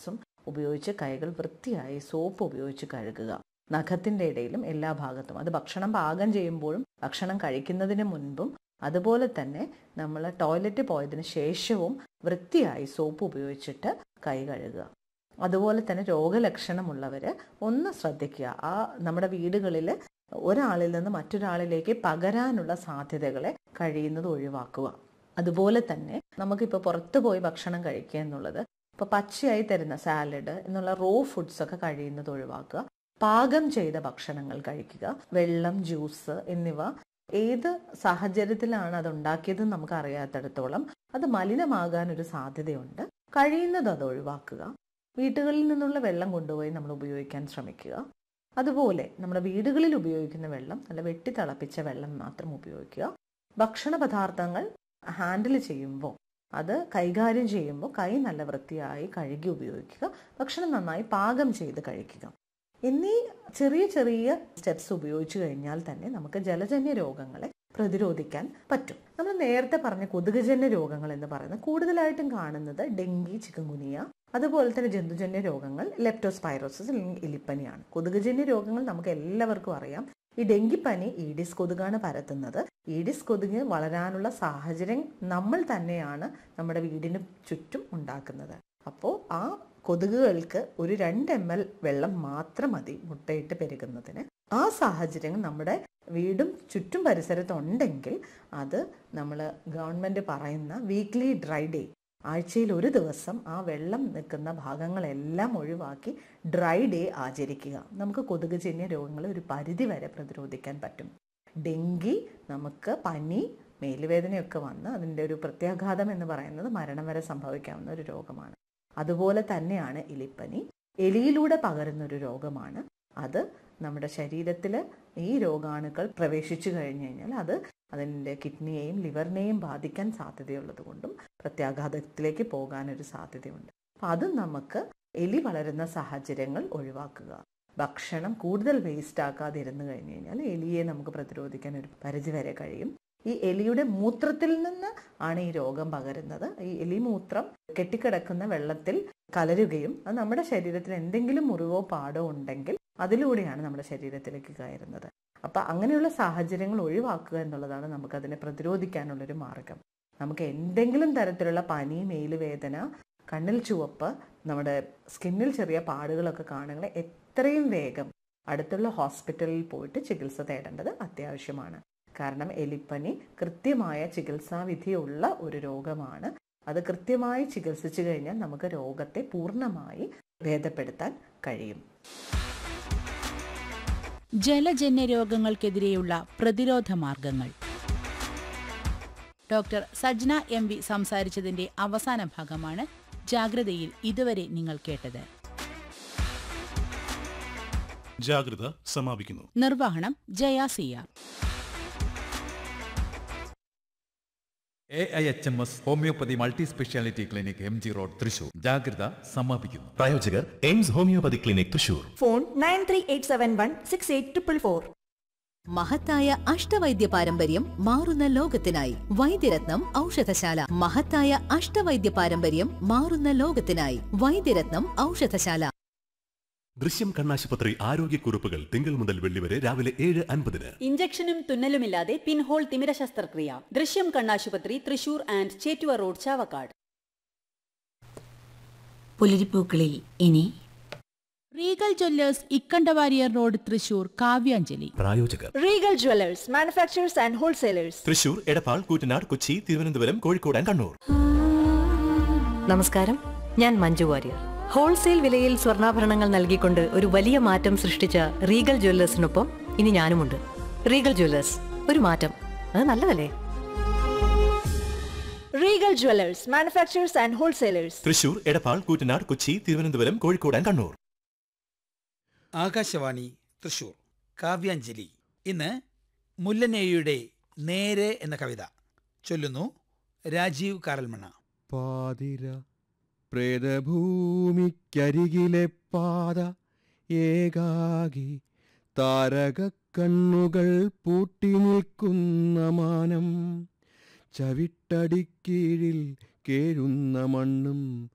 പാഡ്സും ഉപയോഗിച്ച് കൈകൾ വൃത്തിയായി സോപ്പ് ഉപയോഗിച്ച് കഴുകുക നഖത്തിൻ്റെ ഇടയിലും എല്ലാ ഭാഗത്തും അത് ഭക്ഷണം പാകം ചെയ്യുമ്പോഴും ഭക്ഷണം കഴിക്കുന്നതിന് മുൻപും അതുപോലെ തന്നെ നമ്മൾ ടോയ്ലറ്റ് പോയതിന് ശേഷവും വൃത്തിയായി സോപ്പ് ഉപയോഗിച്ചിട്ട് കൈ കഴുകുക അതുപോലെ തന്നെ രോഗലക്ഷണമുള്ളവർ ഒന്ന് ശ്രദ്ധിക്കുക ആ നമ്മുടെ വീടുകളിൽ ഒരാളിൽ നിന്ന് മറ്റൊരാളിലേക്ക് പകരാനുള്ള സാധ്യതകളെ കഴിയുന്നത് ഒഴിവാക്കുക അതുപോലെ തന്നെ നമുക്കിപ്പോൾ പുറത്ത് പോയി ഭക്ഷണം കഴിക്കുക എന്നുള്ളത് ഇപ്പോൾ പച്ചയായി തരുന്ന സാലഡ് എന്നുള്ള റോ ഫുഡ്സ് ഒക്കെ കഴിയുന്നത് ഒഴിവാക്കുക പാകം ചെയ്ത ഭക്ഷണങ്ങൾ കഴിക്കുക വെള്ളം ജ്യൂസ് എന്നിവ ഏത് സാഹചര്യത്തിലാണ് അത് ഉണ്ടാക്കിയതെന്ന് നമുക്ക് അറിയാത്തിടത്തോളം അത് മലിനമാകാൻ ഒരു സാധ്യതയുണ്ട് കഴിയുന്നത് അത് ഒഴിവാക്കുക വീട്ടുകളിൽ നിന്നുള്ള വെള്ളം കൊണ്ടുപോയി നമ്മൾ ഉപയോഗിക്കാൻ ശ്രമിക്കുക അതുപോലെ നമ്മുടെ വീടുകളിൽ ഉപയോഗിക്കുന്ന വെള്ളം നല്ല വെട്ടി തിളപ്പിച്ച വെള്ളം മാത്രം ഉപയോഗിക്കുക ഭക്ഷണ പദാർത്ഥങ്ങൾ ഹാൻഡിൽ ചെയ്യുമ്പോൾ അത് കൈകാര്യം ചെയ്യുമ്പോൾ കൈ നല്ല വൃത്തിയായി കഴുകി ഉപയോഗിക്കുക ഭക്ഷണം നന്നായി പാകം ചെയ്ത് കഴിക്കുക എന്നീ ചെറിയ ചെറിയ സ്റ്റെപ്സ് ഉപയോഗിച്ചു കഴിഞ്ഞാൽ തന്നെ നമുക്ക് ജലജന്യ രോഗങ്ങളെ പ്രതിരോധിക്കാൻ പറ്റും നമ്മൾ നേരത്തെ പറഞ്ഞ കൊതുകുജന്യ രോഗങ്ങൾ എന്ന് പറയുന്നത് കൂടുതലായിട്ടും കാണുന്നത് ഡെങ്കി ചിക്കൻഗുനിയ അതുപോലെ തന്നെ ജന്തുജന്യ രോഗങ്ങൾ ലെപ്റ്റോസ്പൈറോസിസ് അല്ലെങ്കിൽ എലിപ്പനിയാണ് കൊതുകുജന്യ രോഗങ്ങൾ നമുക്ക് എല്ലാവർക്കും അറിയാം ഈ ഡെങ്കിപ്പനി ഈഡിസ് കൊതുകാണ് പരത്തുന്നത് ഈഡിസ് കൊതുക് വളരാനുള്ള സാഹചര്യം നമ്മൾ തന്നെയാണ് നമ്മുടെ വീടിന് ചുറ്റും ഉണ്ടാക്കുന്നത് അപ്പോൾ ആ കൊതുകുകൾക്ക് ഒരു രണ്ട് എം എൽ വെള്ളം മാത്രം മതി മുട്ടയിട്ട് പെരുകുന്നതിന് ആ സാഹചര്യം നമ്മുടെ വീടും ചുറ്റും പരിസരത്തും ഉണ്ടെങ്കിൽ അത് നമ്മൾ ഗവൺമെൻറ് പറയുന്ന വീക്ക്ലി ഡ്രൈ ഡേ ആഴ്ചയിൽ ഒരു ദിവസം ആ വെള്ളം നിൽക്കുന്ന ഭാഗങ്ങളെല്ലാം ഒഴിവാക്കി ഡ്രൈ ഡേ ആചരിക്കുക നമുക്ക് കൊതുകുജന്യ രോഗങ്ങളെ ഒരു പരിധി വരെ പ്രതിരോധിക്കാൻ പറ്റും ഡെങ്കി നമുക്ക് പനി മേലുവേദനയൊക്കെ വന്ന് അതിൻ്റെ ഒരു പ്രത്യാഘാതം എന്ന് പറയുന്നത് മരണം വരെ സംഭവിക്കാവുന്ന ഒരു രോഗമാണ് അതുപോലെ തന്നെയാണ് എലിപ്പനി എലിയിലൂടെ പകരുന്ന ഒരു രോഗമാണ് അത് നമ്മുടെ ശരീരത്തിൽ ഈ രോഗാണുക്കൾ പ്രവേശിച്ചു കഴിഞ്ഞു കഴിഞ്ഞാൽ അത് അതിൻ്റെ കിഡ്നിയെയും ലിവറിനെയും ബാധിക്കാൻ സാധ്യതയുള്ളത് കൊണ്ടും പ്രത്യാഘാതത്തിലേക്ക് പോകാനൊരു സാധ്യതയുണ്ട് അപ്പം അത് നമുക്ക് എലി വളരുന്ന സാഹചര്യങ്ങൾ ഒഴിവാക്കുക ഭക്ഷണം കൂടുതൽ വേസ്റ്റ് ആക്കാതെ ഇരുന്ന് കഴിഞ്ഞു കഴിഞ്ഞാൽ എലിയെ നമുക്ക് പ്രതിരോധിക്കാൻ ഒരു പരിധി വരെ കഴിയും ഈ എലിയുടെ മൂത്രത്തിൽ നിന്ന് ആണ് ഈ രോഗം പകരുന്നത് ഈ എലിമൂത്രം കെട്ടിക്കിടക്കുന്ന വെള്ളത്തിൽ കലരുകയും അത് നമ്മുടെ ശരീരത്തിൽ എന്തെങ്കിലും മുറിവോ പാടോ ഉണ്ടെങ്കിൽ അതിലൂടെയാണ് നമ്മുടെ ശരീരത്തിലേക്ക് കയറുന്നത് അപ്പൊ അങ്ങനെയുള്ള സാഹചര്യങ്ങൾ ഒഴിവാക്കുക എന്നുള്ളതാണ് നമുക്കതിനെ പ്രതിരോധിക്കാനുള്ളൊരു മാർഗം നമുക്ക് എന്തെങ്കിലും തരത്തിലുള്ള പനി മേലുവേദന കണ്ണിൽ ചുവപ്പ് നമ്മുടെ സ്കിന്നിൽ ചെറിയ പാടുകളൊക്കെ കാണുകളെ എത്രയും വേഗം അടുത്തുള്ള ഹോസ്പിറ്റലിൽ പോയിട്ട് ചികിത്സ തേടേണ്ടത് അത്യാവശ്യമാണ് കാരണം എലിപ്പനി കൃത്യമായ ചികിത്സാവിധിയുള്ള ഒരു രോഗമാണ് അത് കൃത്യമായി ചികിത്സിച്ചു കഴിഞ്ഞാൽ നമുക്ക് രോഗത്തെ പൂർണ്ണമായി ഭേദപ്പെടുത്താൻ കഴിയും ജലജന്യ രോഗങ്ങൾക്കെതിരെയുള്ള പ്രതിരോധ മാർഗങ്ങൾ ഡോക്ടർ സജ്ന എം വി സംസാരിച്ചതിന്റെ അവസാന ഭാഗമാണ് ജാഗ്രതയിൽ ഇതുവരെ നിങ്ങൾ കേട്ടത് ജാഗ്രത സമാപിക്കുന്നു നിർവഹണം ജയ സിയാർ A I H M S homeopathy multi speciality clinic M G road Thrissur ജാഗ്രത സമാപിക്കുന്നു പ്രായോജകർ AIMS homeopathy clinic Thrissur phone nine three eight seven one six eight triple four മഹത്തായ അഷ്ടവൈദ്യ പാരമ്പര്യം മാറുന്ന ലോകത്തിനായി വൈദ്യരത്നം ഔഷധശാല മഹത്തായ അഷ്ടവൈദ്യ പാരമ്പര്യം മാറുന്ന ലോകത്തിനായി വൈദ്യരത്നം ഔഷധശാല ദൃശ്യം കണ്ണാശുപത്രി ആരോഗ്യക്കുറിപ്പുകൾ തിങ്കൾ മുതൽ വെള്ളി വരെ രാവിലെ ഏഴ് അൻപതിന് ഇഞ്ചക്ഷനും തുന്നലുമില്ലാതെ പിൻഹോൾ തിമിര ശസ്ത്രക്രിയ ദൃശ്യം കണ്ണാശുപത്രി തൃശൂർ ആൻഡ് ചേറ്റുവ റോഡ് ചാവക്കാട് പുലരിപ്പൂക്കളിൽ ഇനി Regal Jewellers Ikkandavariyar road Thrissur Kavyanjali പ്രായോജകർ Regal Jewellers manufacturers and wholesalers Thrissur Edappal Koottanad Kochi Thiruvananthapuram Kozhikode and Kannur നമസ്കാരം ഞാൻ മഞ്ജു വാര്യർ ഹോൾസെയിൽ വിലയിൽ സ്വർണ്ണാഭരണങ്ങൾ നൽകിക്കൊണ്ട് ഒരു വലിയ മാറ്റം സൃഷ്ടിച്ച റീഗൽ ജ്വല്ലേഴ്സിനൊപ്പം ഇനി ഞാനുമുണ്ട് റീഗൽ ജ്വല്ലേഴ്സ് ഒരു മാറ്റം അത് നല്ലതല്ലേ Regal Jewellers manufacturers and wholesalers Thrissur Edappal Koottanad Kochi Thiruvananthapuram Kozhikode and Kannur Akashvani Thrissur Kavyanjali ഇന്ന് മുല്ലനേഴിയുടെ നേരെ എന്ന കവിത ചൊല്ലുന്നു രാജീവ് കാരൽമണ പാതിര പ്രേതഭൂമിക്കരികിലെ പാത ഏകാകി താരക കണ്ണുകൾ പൂട്ടി നിൽക്കുന്ന മാനം ചവിട്ടടിക്കീഴിൽ കേഴുന്ന മണ്ണും